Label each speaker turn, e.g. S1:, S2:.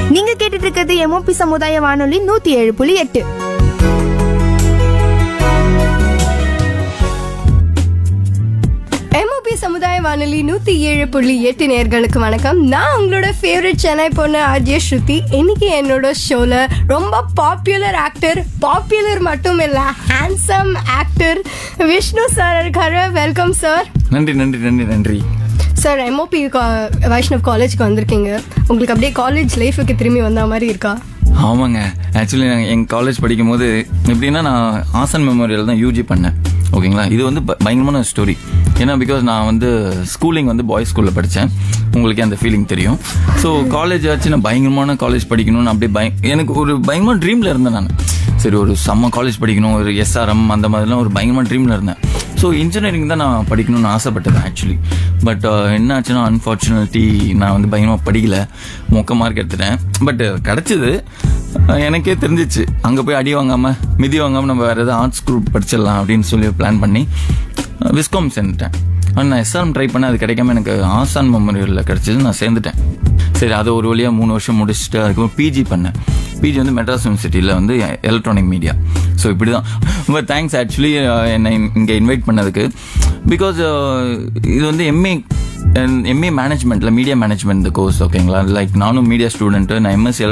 S1: நீங்க கேட்டுட்டு இருக்கிறது எம்ஓபி சமுதாய வானொலி நூத்தி ஏழு புள்ளி எட்டு
S2: எம்ஓபி சமுதாய வானொலி நூத்தி ஏழு புள்ளி எட்டு நேர்களுக்கு வணக்கம் நான் உங்களோட ஃபேவரட் சென்னை பொண்ணு அஜய் ஸ்ருதி இன்னைக்கு என்னோட ஷோல ரொம்ப பாப்புலர் ஆக்டர் பாப்புலர் மட்டும் இல்ல ஹேண்ட்ஸம் ஆக்டர் விஷ்ணு சார் இருக்காரு வெல்கம் சார்
S3: நன்றி நன்றி நன்றி நன்றி
S2: சார் எம்ஓபி வைஷ்ணவ் காலேஜ்க்கு வந்திருக்கீங்க உங்களுக்கு அப்படியே காலேஜ் லைஃபுக்கு திரும்பி வந்த மாதிரி இருக்கா
S3: ஆமாங்க ஆக்சுவலி நான் எங்கள் காலேஜ் படிக்கும் போது எப்படின்னா நான் ஆசன் மெமோரியல் தான் யூஜி பண்ணேன் ஓகேங்களா இது வந்து ப- பயங்கரமான ஸ்டோரி ஏன்னா பிகாஸ் நான் வந்து ஸ்கூலிங் வந்து பாய்ஸ் ஸ்கூலில் படித்தேன் உங்களுக்கே அந்த ஃபீலிங் தெரியும் ஸோ காலேஜ் ஆச்சு நான் பயங்கரமான காலேஜ் படிக்கணும்னு அப்படியே பய எனக்கு ஒரு பயங்கரமான ட்ரீமில் இருந்தேன் நான் சரி ஒரு செம்ம காலேஜ் படிக்கணும் ஒரு எஸ்ஆர்எம் அந்த மாதிரிலாம் ஒரு பயங்கரமான ட்ரீமில் இருந்தேன் ஸோ இன்ஜினியரிங் தான் நான் படிக்கணும்னு ஆசைப்பட்டது ஆக்சுவலி பட் என்ன ஆச்சுன்னா அன்ஃபார்ச்சுனேட்லி நான் வந்து பயங்கரமாக படிக்கல மொக்க மார்க் எடுத்துட்டேன் பட் கிடச்சிது எனக்கே தெரிஞ்சிச்சு அங்கே போய் அடி வாங்காமல் மிதி வாங்காமல் நம்ம வேறு ஏதாவது ஆர்ட்ஸ் குரூப் படிச்சிடலாம் அப்படின்னு சொல்லி பிளான் பண்ணி விஸ்காம் சேர்ந்துட்டேன் ஆனால் நான் எஸ்ஆர்எம் ட்ரை பண்ண அது கிடைக்காம எனக்கு ஆசான் மெமோரியலில் கிடச்சிது நான் சேர்ந்துட்டேன் சரி அதை ஒரு வழியாக மூணு வருஷம் முடிச்சுட்டு அதுக்கப்புறம் பிஜி பண்ணேன் பிஜி வந்து மெட்ராஸ் யூனிவர்சிட்டியில் வந்து எலக்ட்ரானிக் மீடியா ஸோ இப்படி தான் ரொம்ப தேங்க்ஸ் ஆக்சுவலி என்னை இங்கே இன்வைட் பண்ணதுக்கு பிகாஸ் இது வந்து எம்ஏ எம்ஏ மேனேஜ்மெண்ட்டில் மீடியா மேனேஜ்மெண்ட் கோர்ஸ் ஓகேங்களா லைக் நானும் மீடியா ஸ்டூடெண்ட்டு நான் எம்எஸ்சி